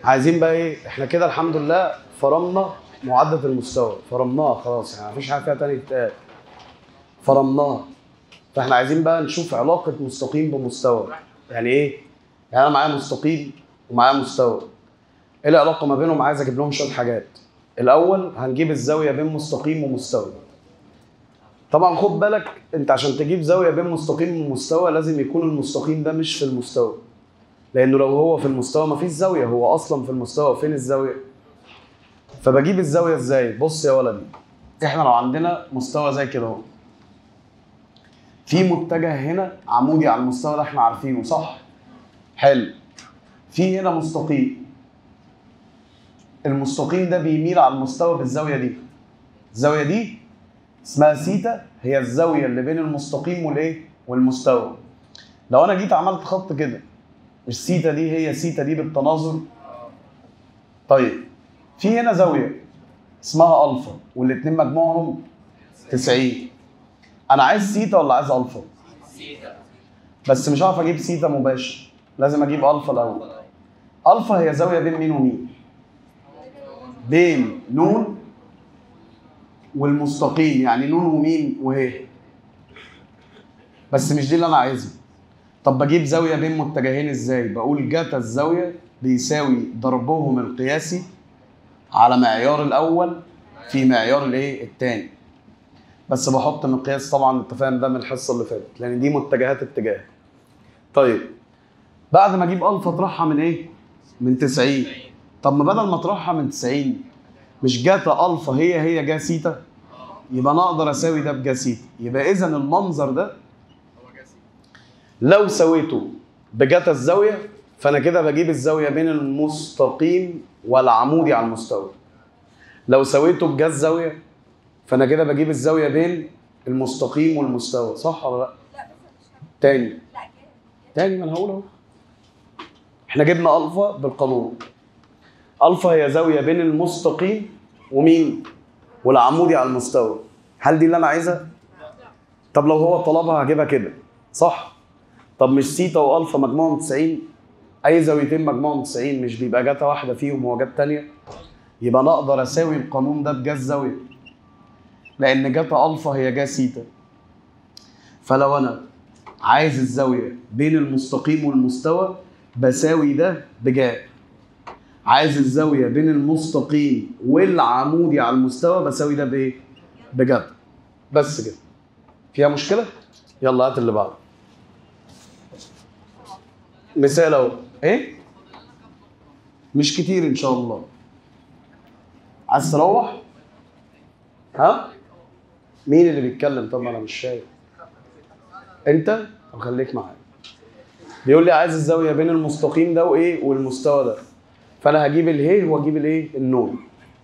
عايزين بقى ايه احنا كده الحمد لله فرمنا معدة المستوى فرمناها خلاص يعني مفيش حاجه فيها تاني تتقال فرمناها فاحنا عايزين بقى نشوف علاقه مستقيم بمستوى يعني ايه يعني انا معايا مستقيم ومعايا مستوى ايه العلاقه ما بينهم عايز اجيب لهم شويه حاجات الاول هنجيب الزاويه بين مستقيم ومستوى طبعا خد بالك انت عشان تجيب زاويه بين مستقيم ومستوى لازم يكون المستقيم ده مش في المستوى لانه لو هو في المستوى مفيش زاويه هو اصلا في المستوى فين الزاويه فبجيب الزاويه ازاي بص يا ولدي احنا لو عندنا مستوى زي كده اهو في متجه هنا عمودي على المستوى اللي احنا عارفينه صح حلو في هنا مستقيم المستقيم ده بيميل على المستوى بالزاويه دي الزاويه دي اسمها سيتا هي الزاويه اللي بين المستقيم والايه والمستوى لو انا جيت عملت خط كده مش سيتا دي هي سيتا دي بالتناظر طيب في هنا زاويه اسمها الفا والاثنين مجموعهم 90 انا عايز سيتا ولا عايز الفا بس مش هعرف اجيب سيتا مباشر لازم اجيب الفا الاول الفا هي زاويه بين مين ومين بين نون والمستقيم يعني نون ومين وهي بس مش دي اللي انا عايزها طب بجيب زاويه بين متجهين ازاي بقول جاتا الزاويه بيساوي ضربهم القياسي على معيار الاول في معيار الايه الثاني بس بحط مقياس طبعا انت فاهم ده من الحصه اللي فاتت لان دي متجهات اتجاه طيب بعد ما اجيب الفا اطرحها من ايه من 90 طب ما بدل ما اطرحها من 90 مش جاتا الفا هي هي جا سيتا يبقى انا اقدر اساوي ده بجا سيتا يبقى اذا المنظر ده لو سويته بجاتا الزاويه فانا كده بجيب الزاويه بين المستقيم والعمودي على المستوى لو سويته بجا الزاويه فانا كده بجيب الزاويه بين المستقيم والمستوى صح ولا لا لا بس مش هم- تاني لا كده تاني ما انا هقول اهو احنا جبنا الفا بالقانون الفا هي زاويه بين المستقيم ومين والعمودي على المستوى هل دي اللي انا عايزها طب لو هو طلبها هجيبها كده صح طب مش سيتا والفا مجموعهم 90 اي زاويتين مجموعهم 90 مش بيبقى جاتا واحده فيهم وجات تانية يبقى انا اقدر اساوي القانون ده بجا الزاويه لان جاتا الفا هي جا سيتا فلو انا عايز الزاويه بين المستقيم والمستوى بساوي ده بجا عايز الزاويه بين المستقيم والعمودي على المستوى بساوي ده بايه بجد بس كده فيها مشكله يلا هات اللي بعده مثال اهو ايه مش كتير ان شاء الله عايز تروح ها مين اللي بيتكلم طب ما انا مش شايف انت طب خليك معايا بيقول لي عايز الزاويه بين المستقيم ده وايه والمستوى ده فانا هجيب الهي واجيب الايه النون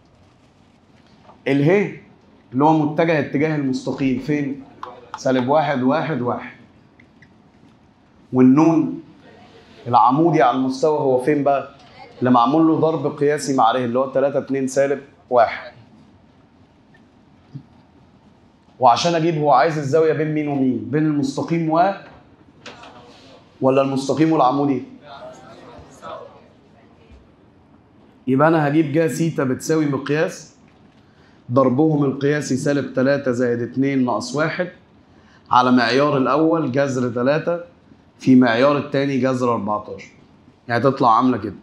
الهي اللي هو متجه اتجاه المستقيم فين سالب واحد واحد واحد والنون العمودي على المستوى هو فين بقى اللي معمول له ضرب قياسي مع ر اللي هو 3 2 سالب واحد وعشان اجيب هو عايز الزاويه بين مين ومين بين المستقيم و ولا المستقيم والعمودي يبقى انا هجيب جا سيتا بتساوي مقياس ضربهم القياسي سالب 3 زائد 2 ناقص 1 على معيار الاول جذر 3 في معيار الثاني جذر 14 يعني تطلع عامله كده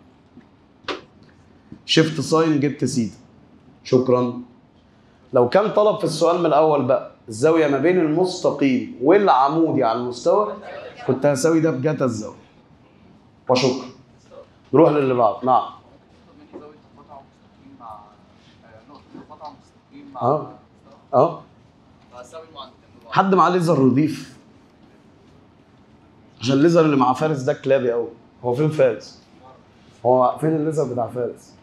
شيفت ساين جبت سيتا شكرا لو كان طلب في السؤال من الاول بقى الزاويه ما بين المستقيم والعمودي على المستوى كنت هساوي ده بجاتا الزاويه وشكرا نروح للي بعده نعم مني زاوية القطع مستقيم مع آه، نقطة القطع مستقيم مع اه اه فأساوي المعادلتين ببعض حد معاه ليزر نضيف عشان الليزر اللي مع فارس ده كلابي قوي هو فين فارس هو فين الليزر بتاع فارس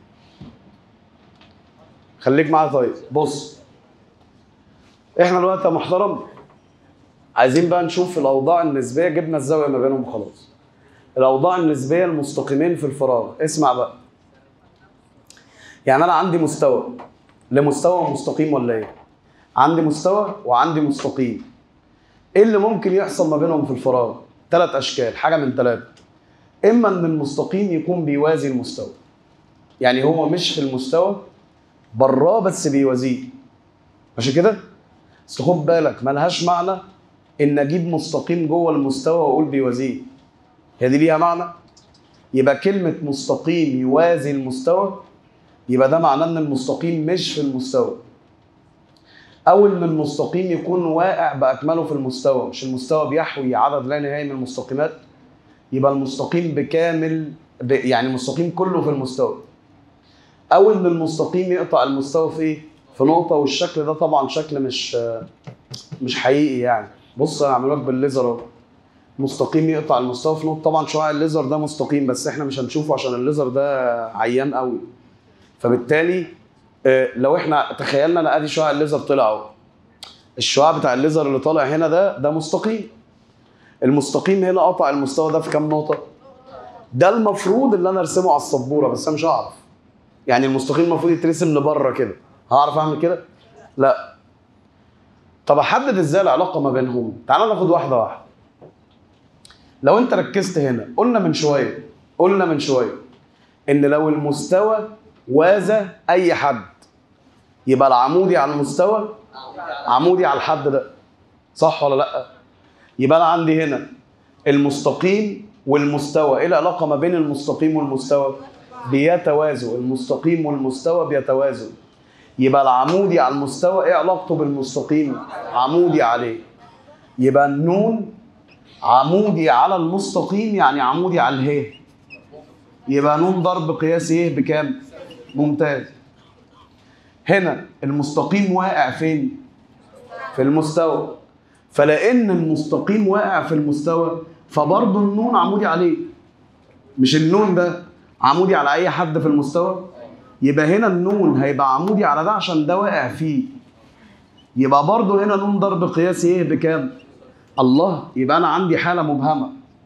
خليك معايا طيب بص احنا دلوقتي يا محترم عايزين بقى نشوف الاوضاع النسبيه جبنا الزاويه ما بينهم خلاص الاوضاع النسبيه المستقيمين في الفراغ اسمع بقى يعني انا عندي مستوى لمستوى مستقيم ولا ايه عندي مستوى وعندي مستقيم ايه اللي ممكن يحصل ما بينهم في الفراغ ثلاث اشكال حاجه من ثلاثه اما ان المستقيم يكون بيوازي المستوى يعني هو مش في المستوى براه بس بيوازيه ماشي كده بس خد بالك ملهاش معنى ان اجيب مستقيم جوه المستوى واقول بيوازيه هي دي ليها معنى يبقى كلمة مستقيم يوازي المستوى يبقى ده معناه ان المستقيم مش في المستوى او ان المستقيم يكون واقع باكمله في المستوى مش المستوى بيحوي عدد لا نهائي من المستقيمات يبقى المستقيم بكامل ب... يعني المستقيم كله في المستوى او ان المستقيم يقطع المستوى في ايه في نقطه والشكل ده طبعا شكل مش مش حقيقي يعني بص انا هعمله لك بالليزر اهو مستقيم يقطع المستوى في نقطه طبعا شعاع الليزر ده مستقيم بس احنا مش هنشوفه عشان الليزر ده عيان قوي فبالتالي آه، لو احنا تخيلنا ان ادي شعاع الليزر طلع اهو الشعاع بتاع الليزر اللي طالع هنا ده ده مستقيم المستقيم هنا قطع المستوى ده في كام نقطه ده المفروض اللي انا ارسمه على السبوره بس انا مش هعرف يعني المستقيم المفروض يترسم لبره كده هعرف اعمل كده لا طب احدد ازاي العلاقه ما بينهم تعال ناخد واحده واحده لو انت ركزت هنا قلنا من شويه قلنا من شويه ان لو المستوى وازى اي حد يبقى العمودي على المستوى عمودي على الحد ده صح ولا لا يبقى انا عندي هنا المستقيم والمستوى ايه العلاقه ما بين المستقيم والمستوى بيتوازوا المستقيم والمستوى بيتوازوا يبقى العمودي على المستوى ايه علاقته بالمستقيم عمودي عليه يبقى النون عمودي على المستقيم يعني عمودي على اله يبقى نون ضرب قياسي ايه بكام ممتاز هنا المستقيم واقع فين في المستوى فلان المستقيم واقع في المستوى فبرضه النون عمودي عليه مش النون ده عمودي على اي حد في المستوى يبقى هنا النون هيبقى عمودي على ده عشان ده واقع فيه يبقى برضه هنا نون ضرب قياسي ايه بكام الله يبقى انا عندي حاله مبهمه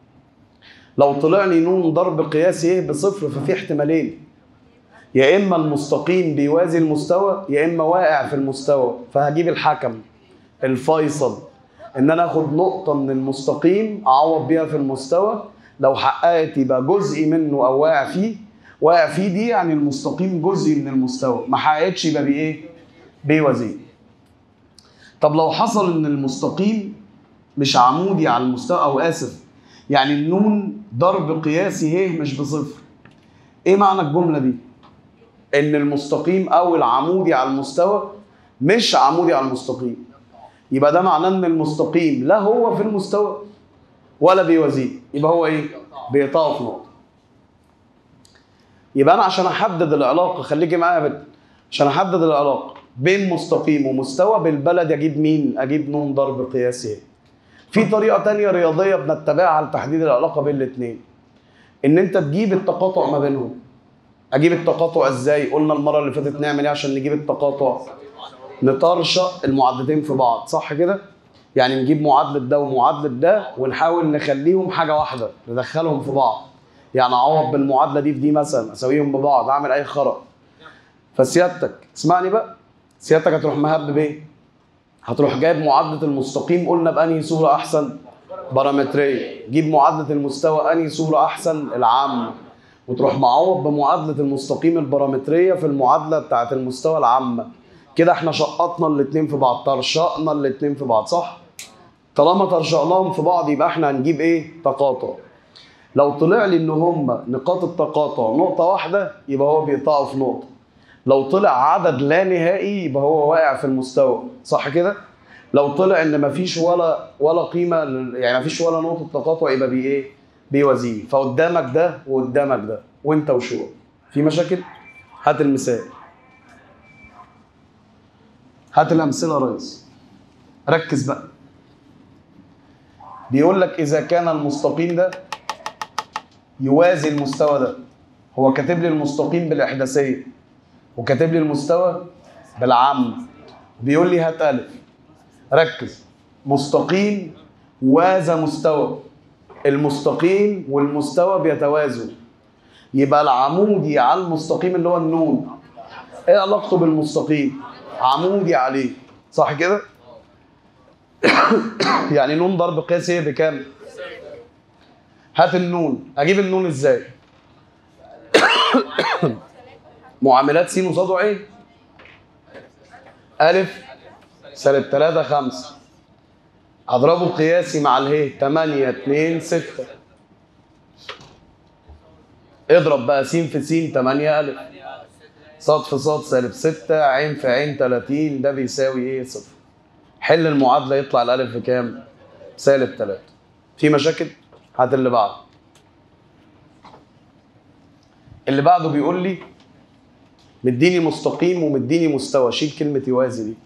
لو طلع لي نون ضرب قياسي ايه بصفر ففي احتمالين يا اما المستقيم بيوازي المستوى يا اما واقع في المستوى فهجيب الحكم الفيصل ان انا اخد نقطه من المستقيم اعوض بيها في المستوى لو حققت يبقى جزء منه او واقع فيه واقع فيه دي يعني المستقيم جزء من المستوى ما حققتش يبقى بايه بيوازيه طب لو حصل ان المستقيم مش عمودي على المستوى او اسف يعني النون ضرب قياسي هيه مش بصفر ايه معنى الجمله دي ان المستقيم او العمودي على المستوى مش عمودي على المستقيم يبقى ده معناه ان المستقيم لا هو في المستوى ولا بيوازيه يبقى هو ايه بيقطعه في نقطه يبقى انا عشان احدد العلاقه خليكي معايا يا بنت عشان احدد العلاقه بين مستقيم ومستوى بالبلد اجيب مين اجيب نون ضرب قياسي في طريقه تانية رياضيه بنتبعها لتحديد العلاقه بين الاثنين ان انت تجيب التقاطع ما بينهم اجيب التقاطع ازاي قلنا المره اللي فاتت نعمل ايه عشان نجيب التقاطع نطرشق المعادلتين في بعض صح كده يعني نجيب معادله ده ومعادله ده ونحاول نخليهم حاجه واحده ندخلهم في بعض يعني اعوض بالمعادله دي في دي مثلا اسويهم ببعض اعمل اي خرا فسيادتك اسمعني بقى سيادتك هتروح مهبب ايه هتروح جايب معادله المستقيم قلنا بانهي صوره احسن بارامتريه جيب معادله المستوى انهي صوره احسن العام وتروح معوض بمعادله المستقيم البارامتريه في المعادله بتاعه المستوى العامه كده احنا شقطنا الاثنين في بعض طرشقنا الاثنين في بعض صح طالما طرشقناهم في بعض يبقى احنا هنجيب ايه تقاطع لو طلع لي ان هم نقاط التقاطع نقطه واحده يبقى هو بيقطعوا في نقطه لو طلع عدد لا نهائي يبقى هو واقع في المستوى صح كده لو طلع ان مفيش ولا ولا قيمه لل- يعني مفيش ولا نقطه تقاطع يبقى بي ايه بيوازيه فقدامك ده وقدامك ده وانت وشو في مشاكل هات المثال هات الامثله يا ريس ركز بقى بيقول لك اذا كان المستقيم ده يوازي المستوى ده هو كاتب لي المستقيم بالاحداثيه وكاتب لي المستوى بالعام بيقول لي هات الف ركز مستقيم وازى مستوى المستقيم والمستوى بيتوازوا يبقى العمودي على المستقيم اللي هو النون ايه علاقته بالمستقيم عمودي عليه صح كده يعني نون ضرب قياسي ايه بكام هات النون اجيب النون ازاي معاملات س وصاد وعين ألف سالب 3 5 أضربه قياسي مع اله 8 2 6 اضرب بقى س في س 8 ألف صاد في صاد سالب 6 عين في عين 30 ده بيساوي ايه صفر حل المعادلة يطلع الألف بكام؟ سالب 3 في مشاكل؟ هات اللي بعده اللي بعده بيقول لي مديني مستقيم ومديني مستوى شيل كلمة يوازي دي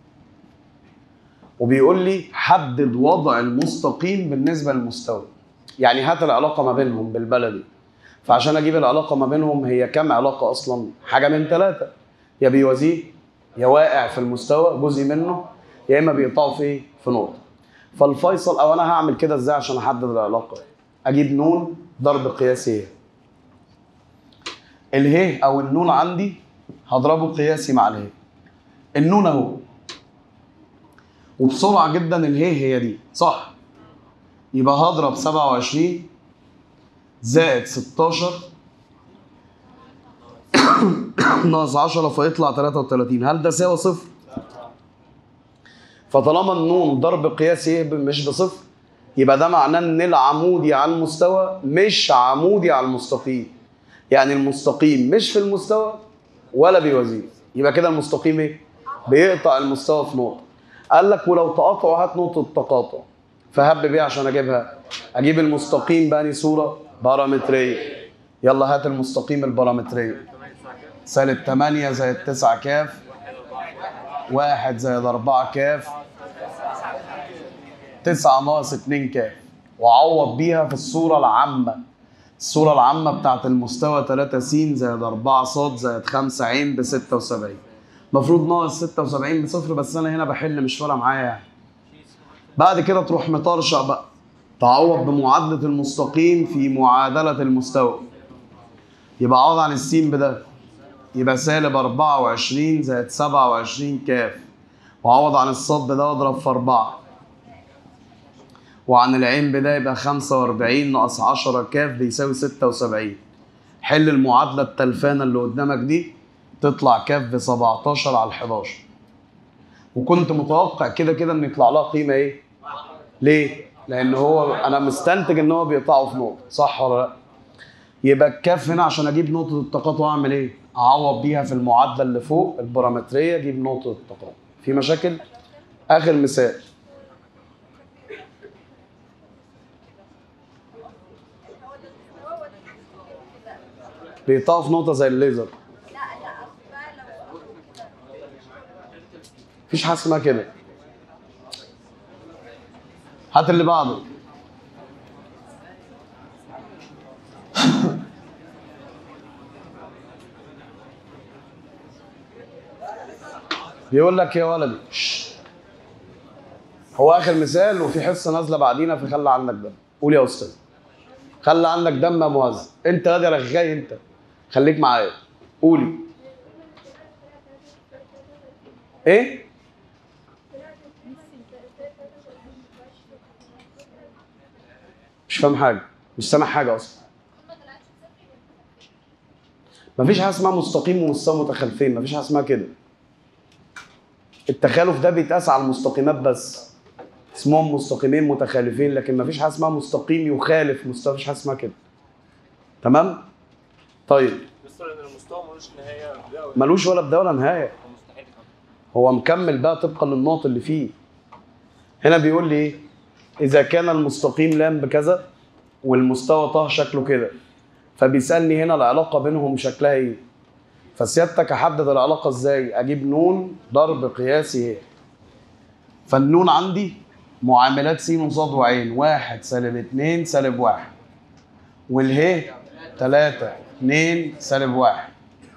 وبيقول لي حدد وضع المستقيم بالنسبة للمستوى يعني هات العلاقة ما بينهم بالبلدي فعشان اجيب العلاقة ما بينهم هي كم علاقة اصلا حاجة من ثلاثة يا بيوازيه يا واقع في المستوى جزء منه يا اما بيقطعوا في ايه في نقطة فالفيصل او انا هعمل كده ازاي عشان احدد العلاقة اجيب نون ضرب قياسي ايه اله او النون عندي هضربه قياسي مع اله النون اهو وبسرعه جدا اله هي دي صح يبقى هضرب 27 زائد 16 ناقص 10 فيطلع 33 هل ده ساوي صفر؟ فطالما النون ضرب قياسي ايه مش بصفر يبقى ده معناه ان العمودي على المستوى مش عمودي على المستقيم يعني المستقيم مش في المستوى ولا بيوازيه يبقى كده المستقيم ايه بيقطع المستوى في نقطه قال لك ولو تقاطعوا هات نقطه تقاطع فهب بيه عشان اجيبها اجيب المستقيم بأني صوره بارامتريه يلا هات المستقيم البارامتريه سالب 8 زائد 9 كاف واحد زائد 4 كاف 9 ناقص 2 كاف وعوض بيها في الصورة العامة الصورة العامة بتاعت المستوى 3 س زائد 4 ص زائد 5 عين ب 76 المفروض ناقص 76 بصفر بس أنا هنا بحل مش فارقة معايا يعني بعد كده تروح مطرشق بقى تعوض بمعادلة المستقيم في معادلة المستوى يبقى عوض عن السين بده يبقى سالب 24 زائد 27 كاف وعوض عن الصاد ده واضرب في 4 وعن العين بده يبقى 45 ناقص 10 كاف بيساوي 76 حل المعادلة التلفانة اللي قدامك دي تطلع كاف ب 17 على 11 وكنت متوقع كده كده ان يطلع لها قيمة ايه؟ ليه؟ لأن هو أنا مستنتج إن هو بيقطعه في نقطة صح ولا لأ؟ يبقى الكاف هنا عشان أجيب نقطة التقاطع أعمل إيه؟ أعوض بيها في المعادلة اللي فوق البارامترية أجيب نقطة التقاطع في مشاكل؟ آخر مثال بيقطعوا في نقطة زي الليزر مفيش حاجة اسمها كده هات اللي بعده بيقول لك يا ولدي شش. هو اخر مثال وفي حصه نازله بعدينا في خلي عندك دم قول يا استاذ خلي عندك دم يا مهذب انت يا رغاي انت خليك معايا قولي ايه مش فاهم حاجه مش سامع حاجه اصلا مفيش حاجه اسمها مستقيم ومستوى متخالفين مفيش حاجه اسمها كده التخالف ده بيتقاس على المستقيمات بس اسمهم مستقيمين متخالفين لكن مفيش حاجه اسمها مستقيم يخالف مستوى مفيش حاجه اسمها كده تمام طيب بس ان المستوى ملوش نهايه بدايه ولا ملوش ولا بدايه ولا نهايه مستحيل يكون. هو مكمل بقى طبقا للنقط اللي فيه هنا بيقول لي ايه اذا كان المستقيم لام بكذا والمستوى طه شكله كده فبيسالني هنا العلاقه بينهم شكلها ايه فسيادتك احدد العلاقه ازاي اجيب نون ضرب قياسي ايه فالنون عندي معاملات س وصاد وعين واحد سالب اتنين سالب واحد والهي تلاتة اتنين سالب واحد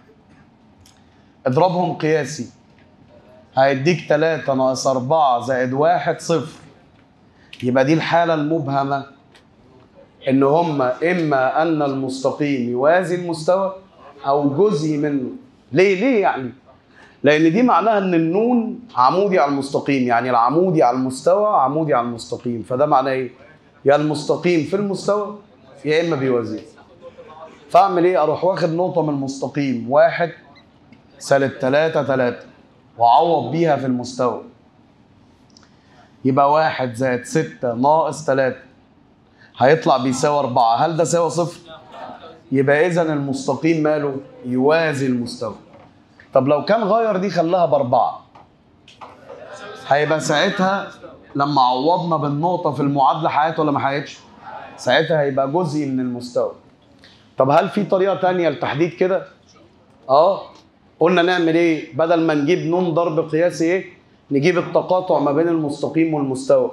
اضربهم قياسي هيديك تلاتة ناقص أربعة زائد واحد صفر يبقى دي الحالة المبهمة إن هما إما أن المستقيم يوازي المستوى أو جزء منه ليه ليه يعني؟ لأن دي معناها إن النون عمودي على المستقيم يعني العمودي على المستوى عمودي على المستقيم فده معناه إيه؟ يا المستقيم في المستوى يا إما بيوازيه فأعمل إيه؟ أروح واخد نقطة من المستقيم واحد سالب 3 3 وعوض بيها في المستوى يبقى واحد زائد ستة ناقص تلاتة هيطلع بيساوي أربعة هل ده ساوي صفر؟ يبقى إذا المستقيم ماله يوازي المستوى طب لو كان غير دي خلاها بأربعة هيبقى ساعتها لما عوضنا بالنقطة في المعادلة حققت ولا ما حققتش؟ ساعتها هيبقى جزء من المستوى طب هل في طريقة تانية لتحديد كده؟ اه قلنا نعمل ايه؟ بدل ما نجيب نون ضرب قياسي ايه؟ نجيب التقاطع ما بين المستقيم والمستوى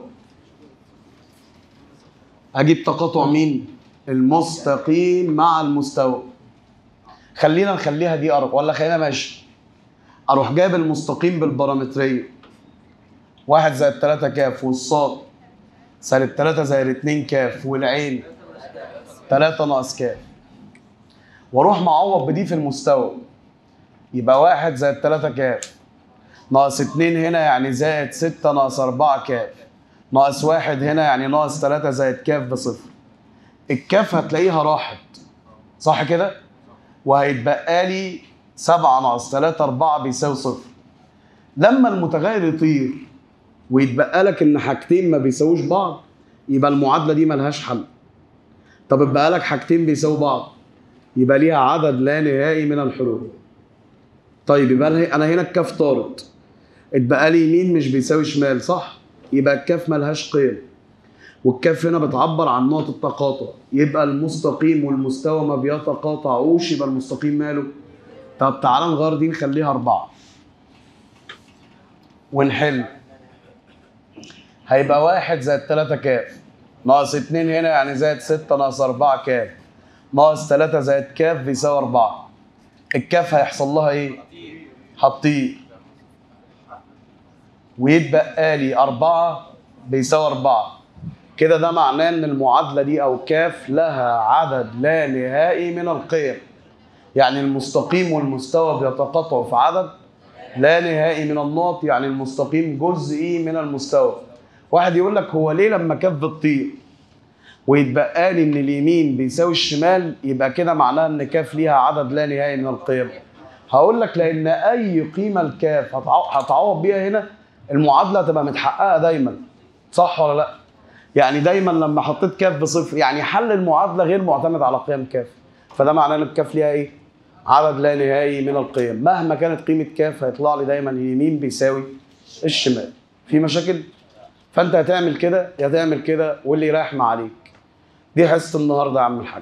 اجيب تقاطع مين؟ المستقيم مع المستوى خلينا نخليها دي ارق ولا خلينا ماشي اروح جايب المستقيم بالبارامتريه واحد زائد تلاتة كاف والصاد سالب تلاتة زائد اتنين كاف والعين تلاتة ناقص كاف واروح معوض بدي في المستوى يبقى واحد زائد تلاتة كاف ناقص اتنين هنا يعني زائد ستة ناقص أربعة كاف ناقص واحد هنا يعني ناقص تلاتة زائد كاف بصفر الكاف هتلاقيها راحت صح كده؟ وهيتبقى لي سبعة ناقص تلاتة أربعة بيساوي صفر لما المتغير يطير ويتبقى لك إن حاجتين ما بيساووش بعض يبقى المعادلة دي ملهاش حل طب اتبقى لك حاجتين بيساووا بعض يبقى ليها عدد لا نهائي من الحلول طيب يبقى أنا- انا هنا الكاف طارت اتبقى لي يمين مش بيساوي شمال صح يبقى الكاف ملهاش قيم والكاف هنا بتعبر عن نقطة التقاطع يبقى المستقيم والمستوى ما بيتقاطعوش يبقى المستقيم ماله طب تعالى نغير دي نخليها أربعة ونحل هيبقى واحد زائد تلاتة كاف ناقص اتنين هنا يعني زائد ستة ناقص أربعة كاف ناقص تلاتة زائد كاف بيساوي أربعة الكاف هيحصل لها إيه؟ هتطير ويتبقى لي أربعة بيساوي أربعة كده ده معناه إن المعادلة دي أو كاف لها عدد لا نهائي من القيم يعني المستقيم والمستوى بيتقاطعوا في عدد لا نهائي من النقط يعني المستقيم جزئي من المستوى واحد يقول لك هو ليه لما كاف بتطير ويتبقى لي ان اليمين بيساوي الشمال يبقى كده معناها ان كاف ليها عدد لا نهائي من القيم هقول لك لان اي قيمه الكاف هتعو- هتعوض بيها هنا المعادله هتبقى متحققه دايما صح ولا لا يعني دايما لما حطيت كاف بصفر يعني حل المعادله غير معتمد على قيم كاف فده معناه ان الكاف ليها ايه عدد لا نهائي من القيم مهما كانت قيمه كاف هيطلع لي دايما اليمين بيساوي الشمال في مشاكل فانت هتعمل كده يا تعمل كده واللي يريح ما عليك دي حصه النهارده يا عم الحاج